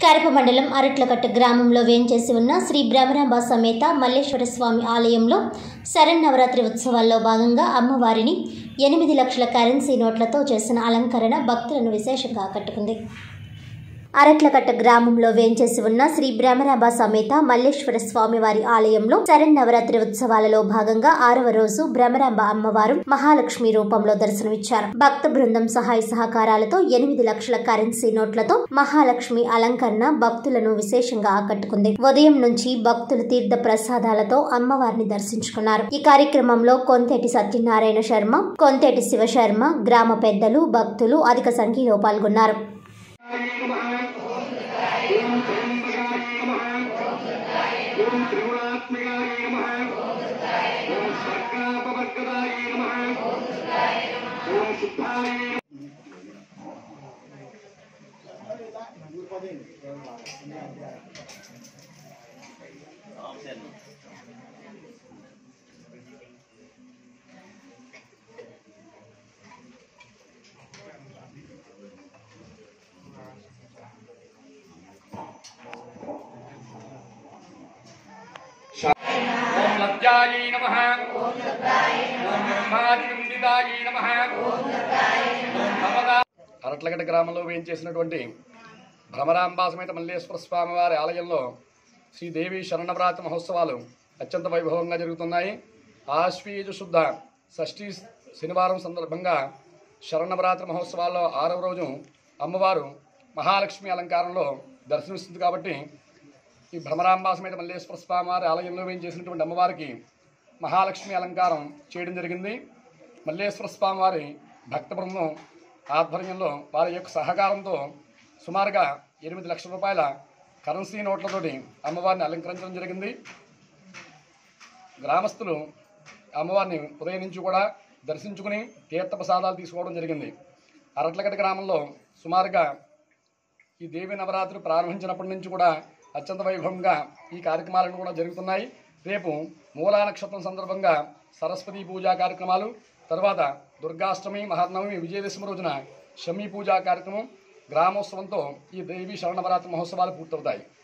కరప మండలం అరట్లకట్ట గ్రామంలో వేంచేసి ఉన్న శ్రీ భ్రమరాంబ సమేత మల్లేశ్వర స్వామి ఆలయంలో శరన్నవరాత్రి ఉత్సవాల్లో భాగంగా అమ్మవారిని ఎనిమిది లక్షల కరెన్సీ నోట్లతో చేసిన అలంకరణ భక్తులను విశేషంగా ఆకట్టుకుంది అరట్లకట్ట గ్రామంలో వేంచేసి ఉన్న శ్రీ భ్రమరాంబ సమేత మల్లేశ్వర స్వామివారి ఆలయంలో శరన్నవరాత్రి ఉత్సవాలలో భాగంగా ఆరవ రోజు భ్రమరాంబ అమ్మవారు మహాలక్ష్మి రూపంలో దర్శనమిచ్చారు భక్త బృందం సహాయ సహకారాలతో ఎనిమిది లక్షల కరెన్సీ నోట్లతో మహాలక్ష్మి అలంకరణ భక్తులను విశేషంగా ఆకట్టుకుంది ఉదయం నుంచి భక్తులు తీర్థ ప్రసాదాలతో అమ్మవారిని దర్శించుకున్నారు ఈ కార్యక్రమంలో కొంతేటి సత్యనారాయణ శర్మ కొంతేటి శివశర్మ గ్రామ పెద్దలు భక్తులు అధిక సంఖ్యలో పాల్గొన్నారు ఓం త్రయంబకాయ నమః ఓం త్రిగుణాత్మకాయ నమః ఓం స్వర్గాపవర్గదాయ నమః ఓం శుద్ధాయ ఓం లబ్జాయ నమః ఓం బ్రహ్మాదివందితాయ నమః ఓం భవదా అరట్లగడ్డ గ్రామంలో వేయించేసినటువంటి భ్రమరాంబా సమేత మల్లేశ్వర స్వామి వారి ఆలయంలో శ్రీదేవి శరణవరాత్రి మహోత్సవాలు అత్యంత వైభవంగా జరుగుతున్నాయి ఆశ్వీజ శుద్ధ షష్ఠి శనివారం సందర్భంగా శరణవరాత్రి మహోత్సవాల్లో ఆరవ రోజు అమ్మవారు మహాలక్ష్మి అలంకారంలో దర్శనమిస్తుంది కాబట్టి ఈ భ్రమరాంబా సమేత మల్లేశ్వర స్వామి వారి ఆలయంలో వేం చేసినటువంటి అమ్మవారికి మహాలక్ష్మి అలంకారం చేయడం జరిగింది మల్లేశ్వర స్వామి వారి భక్త బృందం ఆధ్వర్యంలో వారి యొక్క సహకారంతో సుమారుగా ఎనిమిది లక్షల రూపాయల కరెన్సీ నోట్లతోటి అమ్మవారిని అలంకరించడం జరిగింది గ్రామస్తులు అమ్మవారిని ఉదయం నుంచి కూడా దర్శించుకుని తీర్థ ప్రసాదాలు తీసుకోవడం జరిగింది అరట్లగడ్డ గ్రామంలో సుమారుగా ఈ దేవి నవరాత్రి ప్రారంభించినప్పటి నుంచి కూడా అత్యంత వైభవంగా ఈ కార్యక్రమాలను కూడా జరుగుతున్నాయి రేపు మూలా నక్షత్రం సందర్భంగా సరస్వతి పూజా కార్యక్రమాలు తర్వాత దుర్గాష్టమి మహానవమి విజయదశమి రోజున షమీ పూజా కార్యక్రమం గ్రామోత్సవంతో ఈ దేవి శరణవరాత్రి మహోత్సవాలు పూర్తవుతాయి